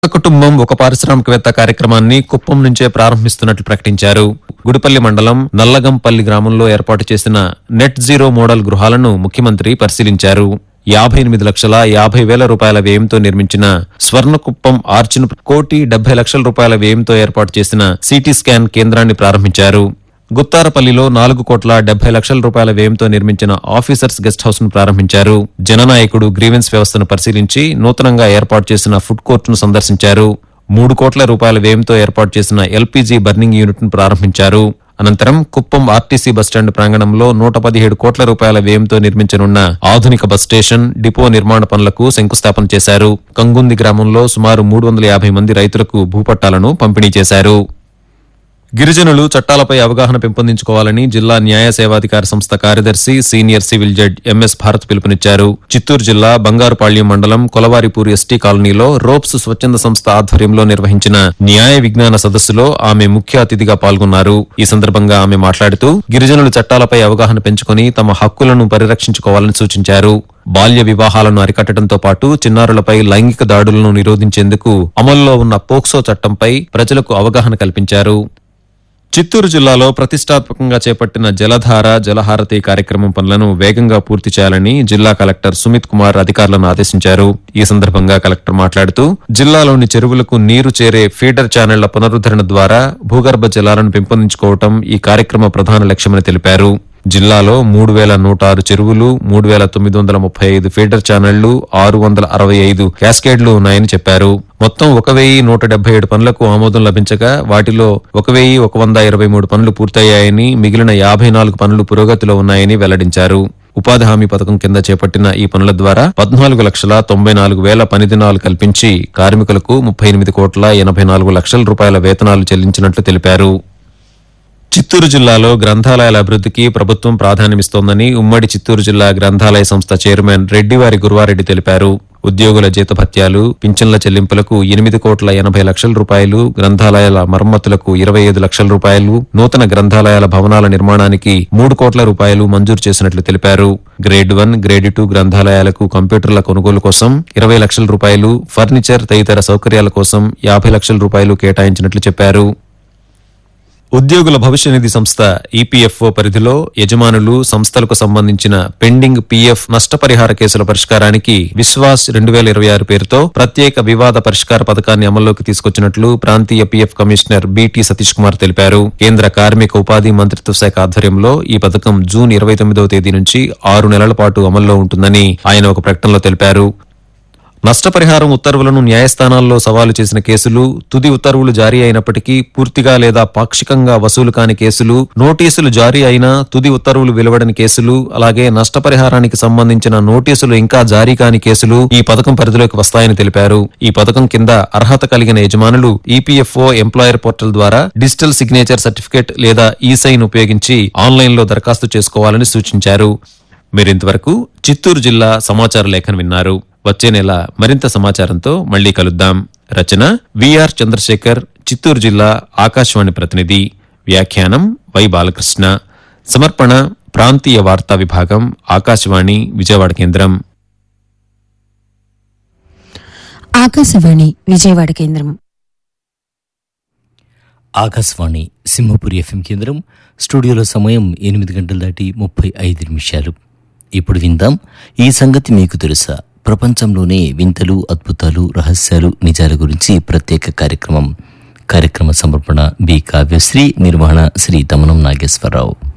కుటుంబం ఒక పారిశ్రామికవేత్త కార్యక్రమాన్ని కుప్పం నుంచే ప్రారంభిస్తున్నట్లు ప్రకటించారు గుడిపల్లి మండలం నల్లగంపల్లి గ్రామంలో ఏర్పాటు చేసిన నెట్ జీరో మోడల్ గృహాలను ముఖ్యమంత్రి పరిశీలించారు యాభై ఎనిమిది లక్షల యాభై వేల రూపాయల వ్యయంతో నిర్మించిన స్వర్ణకుప్పం ఆర్చిను కోటి డెబ్బై లక్షల రూపాయల వ్యయంతో ఏర్పాటు చేసిన సిటీ స్కాన్ కేంద్రాన్ని ప్రారంభించారు గుత్తారపల్లిలో నాలుగు కోట్ల డెబ్బై లక్షల రూపాయల వ్యయంతో నిర్మించిన ఆఫీసర్స్ గెస్ట్ హౌస్ ను ప్రారంభించారు జననాయకుడు గ్రీవెన్స్ వ్యవస్థను పరిశీలించి నూతనంగా ఏర్పాటు చేసిన ఫుడ్ కోర్టును సందర్శించారు మూడు కోట్ల రూపాయల వ్యయంతో ఏర్పాటు చేసిన ఎల్పీజీ బర్నింగ్ యూనిట్ ను ప్రారంభించారు అనంతరం కుప్పం ఆర్టీసీ బస్టాండ్ ప్రాంగణంలో నూట పదిహేడు కోట్ల రూపాయల వ్యయంతో నిర్మించనున్న ఆధునిక బస్ స్టేషన్ డిపో నిర్మాణ పనులకు శంకుస్థాపన చేశారు కంగుంది గ్రామంలో సుమారు మూడు వందల యాభై మంది రైతులకు భూపట్టాలను పంపిణీ చేశారు గిరిజనులు చట్టాలపై అవగాహన పెంపొందించుకోవాలని జిల్లా న్యాయ సేవాధికార సంస్థ కార్యదర్శి senior civil judge MS Bharat పిలుపునిచ్చారు చిత్తూరు జిల్లా బంగారుపాళ్యం మండలం కొలవారిపూర్ ఎస్టీ కాలనీలో రోప్స్ స్వచ్ఛంద సంస్థ ఆధ్వర్యంలో నిర్వహించిన న్యాయ విజ్ఞాన సదస్సులో ఆమె ముఖ్య అతిథిగా పాల్గొన్నారు ఈ సందర్భంగా ఆమె మాట్లాడుతూ గిరిజనులు చట్టాలపై అవగాహన పెంచుకుని తమ హక్కులను పరిరక్షించుకోవాలని సూచించారు బాల్య వివాహాలను అరికట్టడంతో పాటు చిన్నారులపై లైంగిక దాడులను నిరోధించేందుకు అమల్లో ఉన్న పోక్సో చట్టంపై ప్రజలకు అవగాహన కల్పించారు చిత్తూరు జిల్లాలో ప్రతిష్టాత్మకంగా చేపట్టిన జలధార జలహారతి కార్యక్రమం పనులను వేగంగా పూర్తి చేయాలని జిల్లా కలెక్టర్ సుమిత్ కుమార్ అధికారులను ఆదేశించారు ఈ సందర్భంగా కలెక్టర్ మాట్లాడుతూ జిల్లాలోని చెరువులకు నీరు చేరే ఫీడర్ ఛానళ్ల పునరుద్ధరణ ద్వారా భూగర్భ జలాలను పెంపొందించుకోవటం ఈ కార్యక్రమ ప్రధాన లక్ష్యమని తెలిపారు జిల్లాలో మూడు వేల నూట ఆరు చెరువులు మూడు వేల తొమ్మిది వందల ముప్పై ఐదు ఫీడర్ ఛానళ్లు ఆరు వందల అరవై ఐదు క్యాస్కేడ్లు ఉన్నాయని చెప్పారు మొత్తం ఒక వెయ్యి నూట డెబ్బై ఏడు పనులకు ఆమోదం లభించగా వాటిలో ఒక వెయ్యి ఒక వంద ఇరవై మూడు పనులు పూర్తయ్యాయని మిగిలిన యాభై నాలుగు పనులు పురోగతిలో ఉన్నాయని వెల్లడించారు ఉపాధి హామీ పథకం కింద చేపట్టిన ఈ పనుల ద్వారా పద్నాలుగు లక్షల తొంభై నాలుగు వేల పని దినాలు కల్పించి కార్మికులకు ముప్పై ఎనిమిది కోట్ల ఎనభై నాలుగు లక్షల రూపాయల వేతనాలు చెల్లించినట్లు తెలిపారు చిత్తూరు జిల్లాలో గ్రంథాలయాల అభివృద్ధికి ప్రభుత్వం ప్రాధాన్యమిస్తోందని ఉమ్మడి చిత్తూరు జిల్లా గ్రంథాలయ సంస్థ చైర్మన్ రెడ్డివారి గురువారెడ్డి తెలిపారు ఉద్యోగుల జీతభత్యాలు పింఛన్ల చెల్లింపులకు ఎనిమిది కోట్ల ఎనభై లక్షల రూపాయలు గ్రంథాలయాల మరమ్మతులకు ఇరవై ఐదు లక్షల రూపాయలు నూతన గ్రంథాలయాల భవనాల నిర్మాణానికి మూడు కోట్ల రూపాయలు మంజూరు చేసినట్లు తెలిపారు గ్రేడ్ వన్ గ్రేడ్ టూ గ్రంథాలయాలకు కంప్యూటర్ల కొనుగోలు కోసం ఇరవై లక్షల రూపాయలు ఫర్నిచర్ తదితర సౌకర్యాల కోసం యాభై లక్షల రూపాయలు కేటాయించినట్లు చెప్పారు ఉద్యోగుల భవిష్య నిధి సంస్థ ఈపీఎఫ్ఓ పరిధిలో యజమానులు సంస్థలకు సంబంధించిన పెండింగ్ పీఎఫ్ నష్టపరిహార కేసుల పరిష్కారానికి విశ్వాస్ రెండు వేల ఇరవై ఆరు పేరుతో ప్రత్యేక వివాద పరిష్కార పథకాన్ని అమల్లోకి తీసుకొచ్చినట్లు ప్రాంతీయ PF commissioner BT Satish Kumar తెలిపారు కేంద్ర కార్మిక ఉపాధి మంత్రిత్వ శాఖ ఆధ్వర్యంలో ఈ పథకం జూన్ ఇరవై తొమ్మిదవ తేదీ నుంచి ఆరు నెలల పాటు అమల్లో ఉంటుందని ఆయన ఒక ప్రకటనలో తెలిపారు నష్టపరిహారం ఉత్తర్వులను న్యాయస్థానాల్లో సవాలు చేసిన కేసులు తుది ఉత్తర్వులు జారీ అయినప్పటికీ పూర్తిగా లేదా పాక్షికంగా వసూలు కాని కేసులు నోటీసులు జారీ అయినా తుది ఉత్తర్వులు వెలువడని కేసులు అలాగే నష్టపరిహారానికి సంబంధించిన నోటీసులు ఇంకా జారీ కాని కేసులు ఈ పథకం పరిధిలోకి వస్తాయని తెలిపారు ఈ పథకం కింద అర్హత కలిగిన యజమానులు ఈపీఎఫ్ఓ ఎంప్లాయర్ పోర్టల్ ద్వారా డిజిటల్ సిగ్నేచర్ సర్టిఫికేట్ లేదా ఈ సైన్ ఉపయోగించి ఆన్లైన్ లో దరఖాస్తు చేసుకోవాలని సూచించారు మీరింతవరకు చిత్తూరు జిల్లా సమాచార లేఖను విన్నారు వచ్చే నెల మరింత సమాచారంతో మళ్ళీ కలుద్దాం రచన విఆర్ చంద్రశేఖర్ చిత్తూరు జిల్లా ఆకాశవాణి ప్రతినిధి వ్యాఖ్యానం వై బాలకృష్ణ సమర్పణ ప్రాంతీయ వార్తా విభాగం ఆకాశవాణి విజయవాడ కేంద్రం ఆకాశవాణి విజయవాడ కేంద్రం ఆకాశవాణి సింహపురి ఎఫ్ఎం కేంద్రం స్టూడియోలో సమయం ఎనిమిది గంటల దాటి ముప్పై ఐదు నిమిషాలు ఇప్పుడు విందాం ఈ సంగతి మీకు తెలుసా ప్రపంచంలోనే వింతలు అద్భుతాలు రహస్యాలు నిజాల గురించి ప్రత్యేక కార్యక్రమం కార్యక్రమ సమర్పణ బి కావ్యశ్రీ నిర్వహణ శ్రీ దమనం నాగేశ్వరరావు